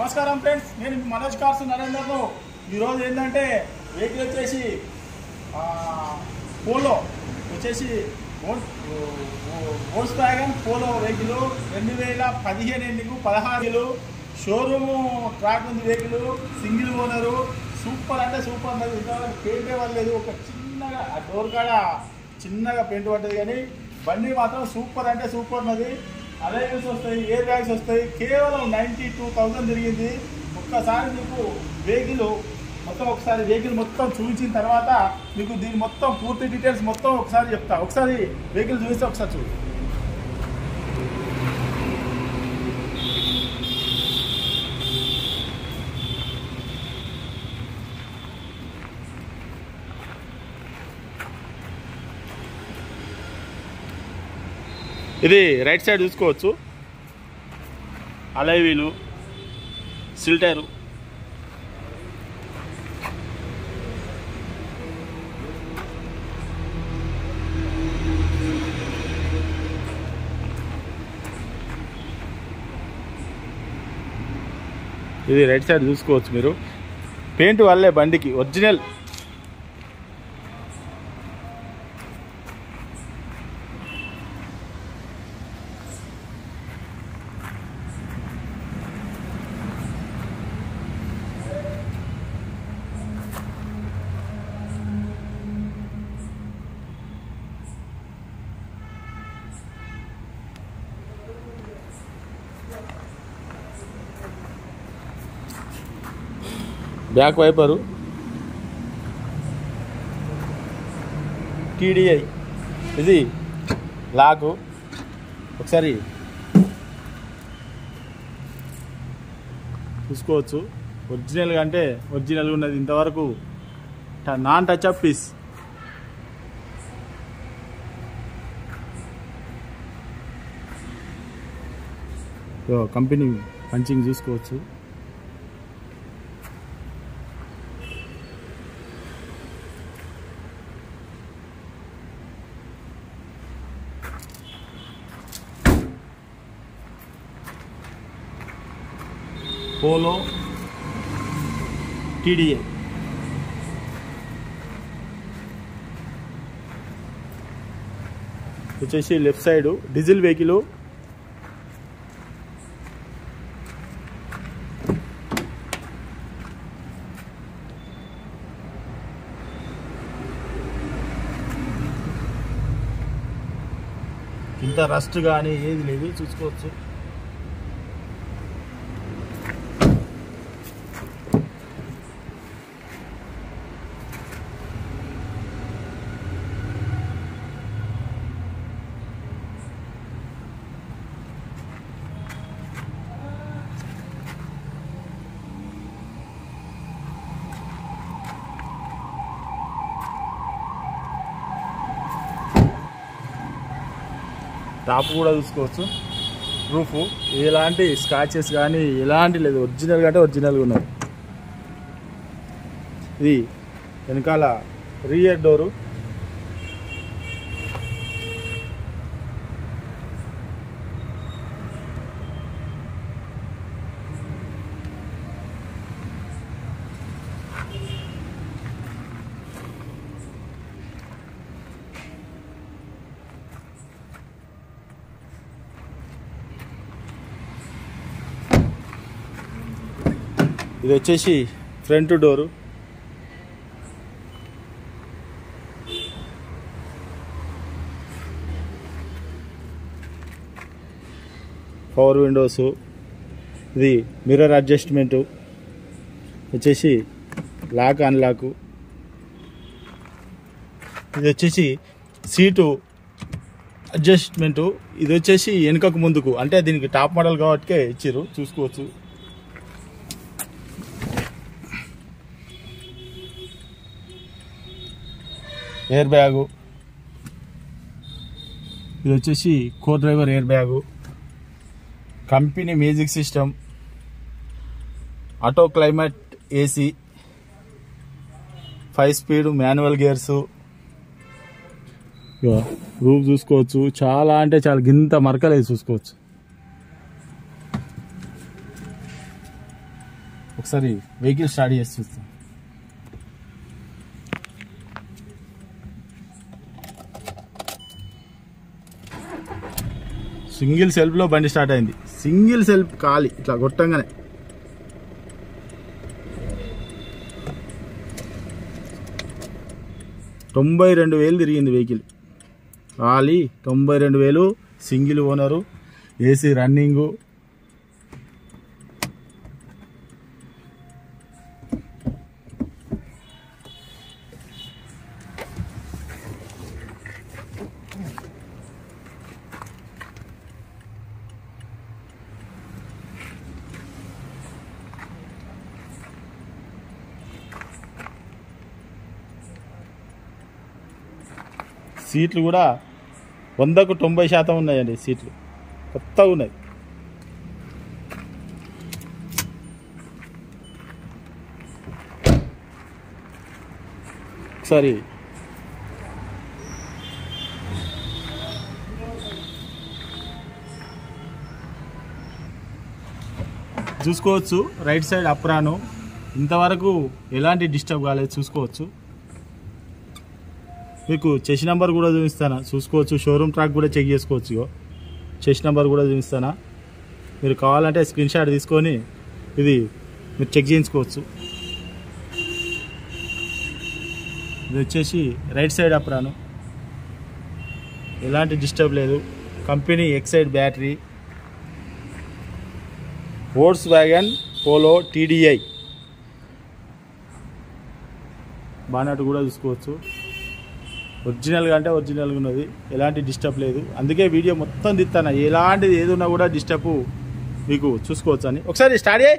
నమస్కారం ఫ్రెండ్స్ నేను మీ మనోజ్ కార్స్ నరేందర్ను ఈరోజు ఏంటంటే వెహికల్ వచ్చేసి ఆ, పోలో వచ్చేసి వోల్స్ వ్యాగన్ పోలో వెహికల్ రెండు వేల పదిహేను ఎన్నికు పదహారు షోరూమ్ ట్రాక్ ఉంది వెహికల్ సింగిల్ ఓనరు సూపర్ అంటే సూపర్ ఉన్నది ఇంతవరకు పెయింట్ ఇవ్వలేదు ఒక చిన్నగా ఆ డోర్ కాడ చిన్నగా పెయింట్ పడ్డది కానీ బండి మాత్రం సూపర్ అంటే సూపర్ ఉన్నది అలైన్స్ వస్తాయి ఎయిర్ బ్యాగ్స్ వస్తాయి కేవలం నైంటీ టూ థౌజండ్ తిరిగింది ఒక్కసారి మీకు వెహికల్ మొత్తం ఒకసారి వెహికల్ మొత్తం చూపించిన తర్వాత మీకు దీని మొత్తం పూర్తి డీటెయిల్స్ మొత్తం ఒకసారి చెప్తా ఒకసారి వెహికల్ చూపిస్తే ఒకసారి చూడు ఇది రైట్ సైడ్ చూసుకోవచ్చు అలై వీలు సిల్టైరు ఇది రైట్ సైడ్ చూసుకోవచ్చు మీరు పెయింట్ వల్లే బండికి ఒరిజినల్ బ్యాక్ వైపరు టీడీఐ ఇది లాకు ఒకసారి చూసుకోవచ్చు ఒరిజినల్గా అంటే ఒరిజినల్గా ఉన్నది ఇంతవరకు ట- non touch up piece so company punching చూసుకోవచ్చు పోలో టీడీఏ వచ్చేసి లెఫ్ట్ సైడ్ డీజిల్ వెహికల్ ఇంత రస్ట్ కానీ ఏది లేదు చూసుకోవచ్చు టాప్ కూడా చూసుకోవచ్చు రూఫ్ ఎలాంటి స్క్రాచెస్ కానీ ఎలాంటి లేదు ఒరిజినల్ అంటే ఒరిజినల్గా ఉన్నది ఇది వెనకాల రియర్ డోరు ఇది వచ్చేసి ఫ్రంట్ డోరు పవర్ విండోస్ ఇది మిర్రర్ అడ్జస్ట్మెంటు వచ్చేసి లాక్ అన్లాక్ ఇది వచ్చేసి సీటు అడ్జస్ట్మెంటు ఇది వచ్చేసి వెనుకకు ముందుకు అంటే దీనికి టాప్ మోడల్ కాబట్టికే ఇచ్చారు చూసుకోవచ్చు ఎయిర్ బ్యాగు ఇది వచ్చేసి co driver air bag company music system auto climate AC five speed manual gears roof చూసుకోవచ్చు చాలా అంటే చాలా గింత మరకలేదు చూసుకోవచ్చు ఒకసారి వెహికల్ స్టార్ట్ చేసి చూస్తాం సింగిల్ సెల్ఫ్లో బండి స్టార్ట్ అయింది సింగిల్ సెల్ఫ్ ఖాళీ ఇట్లా కొట్టంగానే తొంభై రెండు వేలు తిరిగింది వెహికల్ ఖాళీ తొంభై రెండు వేలు సింగిల్ ఓనరు ఏసీ రన్నింగు సీట్లు కూడా వందకు తొంభై శాతం ఉన్నాయండి సీట్లు కొత్తగా ఉన్నాయి ఒకసారి చూసుకోవచ్చు రైట్ సైడ్ అప్రాను ఇంతవరకు ఎలాంటి డిస్టర్బ్ కాలేదు చూసుకోవచ్చు మీకు చెస్ నెంబర్ కూడా చూపిస్తాను చూసుకోవచ్చు షోరూమ్ ట్రాక్ కూడా చెక్ చేసుకోవచ్చు ఇగో చెస్ నెంబర్ కూడా చూపిస్తానా మీరు కావాలంటే స్క్రీన్ షాట్ తీసుకొని ఇది మీరు చెక్ చేయించుకోవచ్చు ఇది వచ్చేసి రైట్ సైడ్ అప్రాను ఎలాంటి డిస్టర్బ్ లేదు company Exide battery Volkswagen Polo TDI bonnet కూడా చూసుకోవచ్చు ఒరిజినల్గా అంటే ఒరిజినల్గా ఉన్నది ఎలాంటి డిస్టర్బ్ లేదు అందుకే వీడియో మొత్తం తిస్తాను ఎలాంటిది ఏది ఉన్నా కూడా డిస్టర్బ్ మీకు చూసుకోవచ్చు అని ఒకసారి స్టార్ట్ చేయి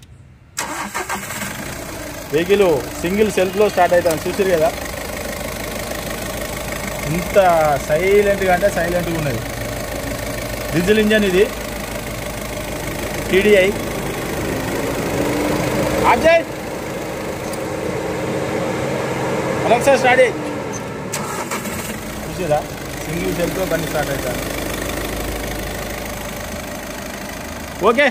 వెహికల్ సింగిల్ సెల్ఫ్లో స్టార్ట్ అవుతాను చూసారు కదా ఇంత సైలెంట్గా అంటే సైలెంట్గా ఉన్నది డీజిల్ ఇంజన్ ఇది టీడీఐ అజయ్ అలెక్సా స్టార్ట్ చేయి చూసారా సింగిల్ సెల్తో బండి స్టార్ట్ అవుతాను ఓకే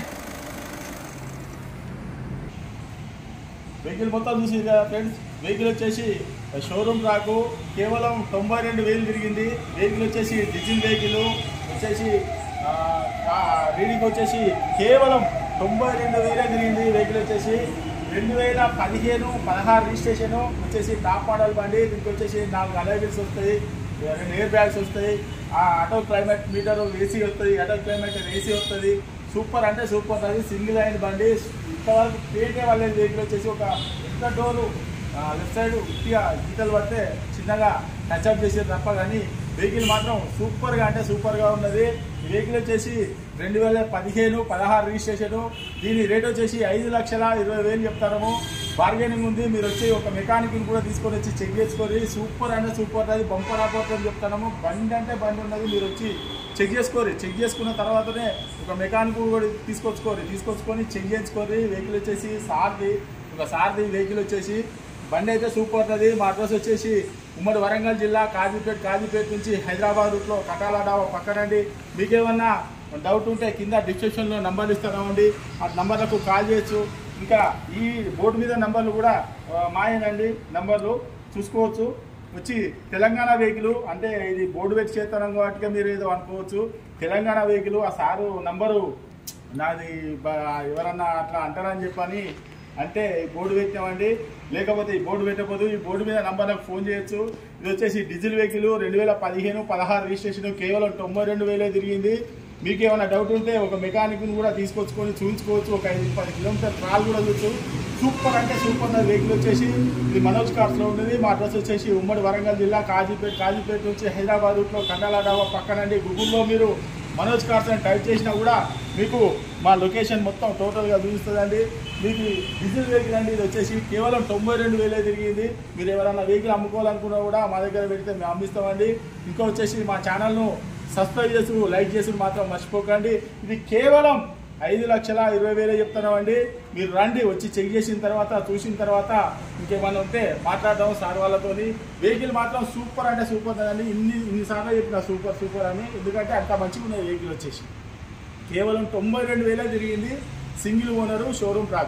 వెహికల్ మొత్తం చూసి ఫ్రెండ్స్ వెహికల్ వచ్చేసి షోరూమ్ రాకు కేవలం తొంభై రెండు వేలు తిరిగింది వెహికల్ వచ్చేసి డీజిల్ వెహికల్ వచ్చేసి ఆ, ఆ, రీడింగ్ వచ్చేసి కేవలం తొంభై రెండు వేలే తిరిగింది వెహికల్ వచ్చేసి రెండు వేల పదిహేను పదహారు రిజిస్ట్రేషన్ వచ్చేసి టాప్ మోడల్ బండి దీనికి వచ్చేసి నాలుగు అలైవిల్స్ వస్తాయి రెండు ఎయిర్ బ్యాగ్స్ వస్తాయి ఆ ఆటో క్లైమేట్ మీటర్ ఏసీ వస్తుంది ఆటో క్లైమేట్ ఏసీ వస్తుంది సూపర్ అంటే సూపర్ అది సింగిల్ అయిన బండి ఇంతవరకు పేటే వాళ్ళ వెహికల్ వచ్చేసి ఒక ఎంత డోరు లెఫ్ట్ సైడ్ ఉట్టిగా గీతలు పడితే చిన్నగా టచ్అప్ చేసేది తప్ప కానీ వెహికల్ మాత్రం సూపర్గా అంటే సూపర్గా ఉన్నది ఈ వెహికల్ వచ్చేసి రెండు వేల పదిహేను పదహారు రిజిస్ట్రేషన్ దీని రేట్ వచ్చేసి ఐదు లక్షల ఇరవై వేలు చెప్తాము బార్గెనింగ్ ఉంది మీరు వచ్చి ఒక మెకానిక్ని కూడా తీసుకొని వచ్చి చెక్ చేసుకోరి సూపర్ అంటే సూపర్ అది బంపర్ ఆపర్ అని చెప్తాము బండి అంటే బండి ఉన్నది మీరు వచ్చి చెక్ చేసుకోరి చెక్ చేసుకున్న తర్వాతనే ఒక మెకానిక్ కూడా తీసుకొచ్చుకోరి తీసుకొచ్చుకొని చెక్ చేసుకోరి వెహికల్ వచ్చేసి సార్ది ఒక సార్ది వెహికల్ వచ్చేసి బండి అయితే సూపర్ ఉంటుంది మా అడ్రస్ వచ్చేసి ఉమ్మడి వరంగల్ జిల్లా కాజీపేట కాజీపేట నుంచి హైదరాబాద్ రూట్లో కటాల డాబా పక్కనండి మీకేమన్నా డౌట్ ఉంటే కింద డిస్క్రిప్షన్లో నంబర్లు ఇస్తామండి ఆ నంబర్లకు కాల్ చేయొచ్చు ఇంకా ఈ బోర్డు మీద నంబర్లు కూడా ఆ, మాయేనండి నంబర్లు చూసుకోవచ్చు వచ్చి తెలంగాణ వెహికల్ అంటే ఇది బోర్డు పెట్టి చేస్తాను కాబట్టి మీరు ఏదో అనుకోవచ్చు తెలంగాణ వెహికల్ ఆ సారు నంబరు నాది బ- ఎవరన్నా అట్లా అంటారని చెప్పని అంటే ఈ బోర్డు పెట్టామండి లేకపోతే ఈ బోర్డు పెట్టకపోతే ఈ బోర్డు మీద నంబర్ నాకు ఫోన్ చేయొచ్చు ఇది వచ్చేసి డీజిల్ వెహికల్ రెండు వేల పదిహేను పదహారు రిజిస్ట్రేషన్ కేవలం తొంభై రెండు వేలే తిరిగింది మీకు ఏమైనా డౌట్ ఉంటే ఒక మెకానిక్ని కూడా తీసుకొచ్చుకొని చూపించుకోవచ్చు ఒక ఐదు పది కిలోమీటర్ ట్రాల్ కూడా చూడొచ్చు సూపర్ అంటే సూపర్ నా వెహికల్ వచ్చేసి ఇది మనోజ్ కార్స్లో ఉన్నది మా అడ్రస్ వచ్చేసి ఉమ్మడి వరంగల్ జిల్లా కాజీపేట కాజీపేట నుంచి హైదరాబాద్ రూట్లో కండాల డాబా పక్కనండి గూగుల్లో మీరు మనోజ్ కార్స్ అని టైప్ చేసినా కూడా మీకు మా లొకేషన్ మొత్తం టోటల్గా చూపిస్తుందండి మీకు ఈ డీజిల్ వెహికల్ అండి ఇది వచ్చేసి కేవలం తొంభై రెండు వేలే తిరిగింది మీరు ఎవరైనా వెహికల్ అమ్ముకోవాలనుకున్నా కూడా మా దగ్గర పెడితే మేము అమ్మిస్తామండి ఇంకా వచ్చేసి మా ఛానల్ను సబ్స్క్రైబ్ చేసి లైక్ చేసి మాత్రం మర్చిపోకండి ఇది కేవలం ఐదు లక్షల ఇరవై వేలే చెప్తున్నామండి మీరు రండి వచ్చి చెక్ చేసిన తర్వాత చూసిన తర్వాత ఇంకేమైనా ఉంటే మాట్లాడదాం సార్ వాళ్ళతోని వెహికల్ మాత్రం సూపర్ అంటే సూపర్ అండి ఇన్ని ఇన్నిసార్లు చెప్పిన సూపర్ సూపర్ అని ఎందుకంటే అంత మంచిగా ఉన్నది వెహికల్ వచ్చేసి కేవలం తొంభై రెండు వేలే తిరిగింది సింగిల్ ఓనరు షోరూమ్ ట్రాక్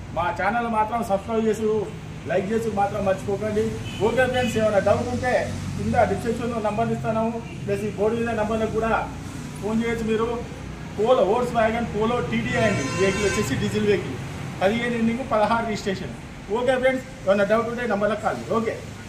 మా ఛానల్ మాత్రం సబ్స్క్రైబ్ చేసి లైక్ చేసి మాత్రం మర్చిపోకండి ఓకే ఫ్రెండ్స్ ఏమైనా డౌట్ ఉంటే కింద డిస్క్రిప్షన్లో నంబర్ ఇస్తాను ప్లస్ ఈ బోర్డు మీద నంబర్లకు కూడా ఫోన్ చేయొచ్చు మీరు పోలో ఓట్స్ వ్యాగన్ పోలో టీడీఐ అండి వెహికల్ వచ్చేసి డీజిల్ వెహికల్ పదిహేను ఎండింగ్ పదహారు రిజిస్ట్రేషన్ ఓకే ఫ్రెండ్స్ ఏమైనా డౌట్ ఉంటే నంబర్లకు కాల్ ఓకే